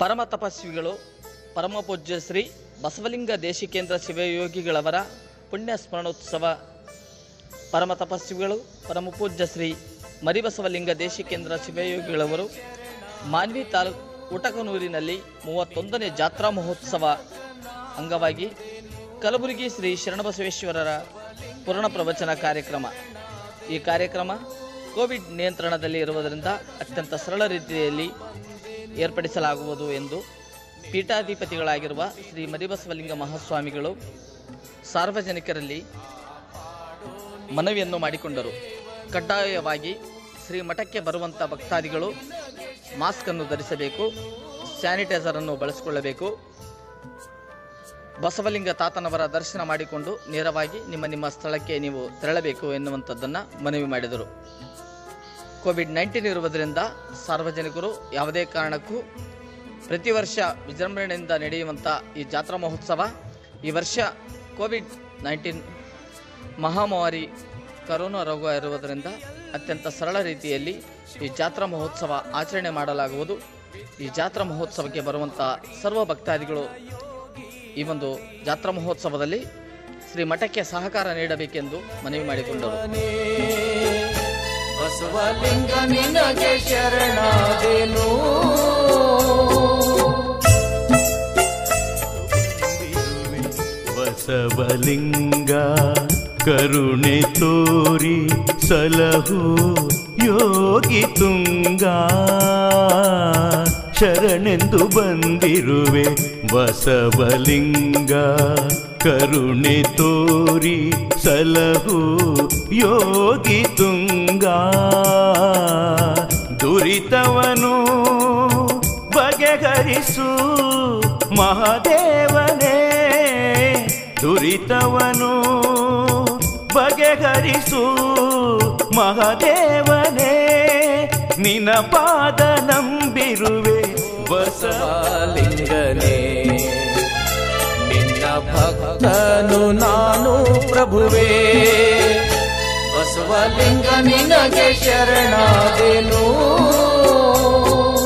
ಪರಮ ತಪಸ್ವಿಗಳು ಪರಮ ಪೂಜ್ಯ ಶ್ರೀ ಬಸವಲಿಂಗ ದೇಶಿಕೇಂದ್ರ ಶಿವಯೋಗಿಗಳವರ ಪುಣ್ಯ ಸ್ಮರಣೋತ್ಸವ ಪರಮ ತಪಸ್ವಿಗಳು ಪರಮ ಪೂಜ್ಯ ಶ್ರೀ ಮರಿಬಸವಲಿಂಗ ದೇಶಿಕೇಂದ್ರ ಶಿವಯೋಗಿಗಳವರು ಮಾನ್ವಿ ತಾಲೂಕು ಉಟಕನೂರಿನಲ್ಲಿ ಮೂವತ್ತೊಂದನೇ ಜಾತ್ರಾ ಮಹೋತ್ಸವ ಅಂಗವಾಗಿ ಕಲಬುರಗಿ ಶ್ರೀ ಶರಣಬಸವೇಶ್ವರರ ಪೂರ್ಣ ಪ್ರವಚನ ಕಾರ್ಯಕ್ರಮ ಈ ಕಾರ್ಯಕ್ರಮ ಕೋವಿಡ್ ನಿಯಂತ್ರಣದಲ್ಲಿ ಇರುವುದರಿಂದ ಅತ್ಯಂತ ಸರಳ ರೀತಿಯಲ್ಲಿ ಏರ್ಪಡಿಸಲಾಗುವುದು ಎಂದು ಪೀಠಾಧಿಪತಿಗಳಾಗಿರುವ ಶ್ರೀ ಮರಿಬಸವಲಿಂಗ ಮಹಾಸ್ವಾಮಿಗಳು ಸಾರ್ವಜನಿಕರಲ್ಲಿ ಮನವಿಯನ್ನು ಮಾಡಿಕೊಂಡರು ಕಡ್ಡಾಯವಾಗಿ ಶ್ರೀ ಮಠಕ್ಕೆ ಬರುವಂಥ ಭಕ್ತಾದಿಗಳು ಮಾಸ್ಕನ್ನು ಧರಿಸಬೇಕು ಸ್ಯಾನಿಟೈಸರನ್ನು ಬಳಸಿಕೊಳ್ಳಬೇಕು ಬಸವಲಿಂಗ ತಾತನವರ ದರ್ಶನ ಮಾಡಿಕೊಂಡು ನೇರವಾಗಿ ನಿಮ್ಮ ನಿಮ್ಮ ಸ್ಥಳಕ್ಕೆ ನೀವು ತೆರಳಬೇಕು ಎನ್ನುವಂಥದ್ದನ್ನು ಮನವಿ ಮಾಡಿದರು ಕೋವಿಡ್ ನೈನ್ಟೀನ್ ಇರುವುದರಿಂದ ಸಾರ್ವಜನಿಕರು ಯಾವುದೇ ಕಾರಣಕ್ಕೂ ಪ್ರತಿ ವರ್ಷ ವಿಜೃಂಭಣೆಯಿಂದ ನಡೆಯುವಂಥ ಈ ಜಾತ್ರಾ ಮಹೋತ್ಸವ ಈ ವರ್ಷ ಕೋವಿಡ್ ನೈನ್ಟೀನ್ ಮಹಾಮಾರಿ ಕರೋನಾ ರೋಗ ಇರುವುದರಿಂದ ಅತ್ಯಂತ ಸರಳ ರೀತಿಯಲ್ಲಿ ಈ ಜಾತ್ರಾ ಮಹೋತ್ಸವ ಆಚರಣೆ ಮಾಡಲಾಗುವುದು ಈ ಜಾತ್ರಾ ಮಹೋತ್ಸವಕ್ಕೆ ಬರುವಂಥ ಸರ್ವ ಭಕ್ತಾದಿಗಳು ಈ ಒಂದು ಜಾತ್ರಾ ಮಹೋತ್ಸವದಲ್ಲಿ ಶ್ರೀ ಮಠಕ್ಕೆ ಸಹಕಾರ ನೀಡಬೇಕೆಂದು ಮನವಿ ಮಾಡಿಕೊಂಡರು ಬಸವಲಿಂಗ ನಿನಗೆ ಶರಣಾದೆನು ಬಸವಲಿಂಗ ಕರುಣೆ ತೋರಿ ಸಲಹು ಯೋಗಿ ತುಂಗ ಶರಣೆಂದು ಬಂದಿರುವೆ ಬಸವಲಿಂಗ ಕರುಣೆ ತೋರಿ ಸಲಹು ಯೋಗಿ ತುಂಗ ದುರಿತವನು ಬಗೆಹರಿಸು ಮಹಾದೇವನೇ ದುರಿತವನು ಬಗೆಹರಿಸು ಮಹಾದೇವನೇ ನಿನ ಪಾದ ನಂಬಿರುವೆ ಬಸವ ಬಸವಲಿಂಗನೇ ನಿನ್ನ ಭಕ್ತನು ನಾನು ಪ್ರಭುವೇ ಬಸವಲಿಂಗ ನಿನಗೆ ಶರಣಾದೆನು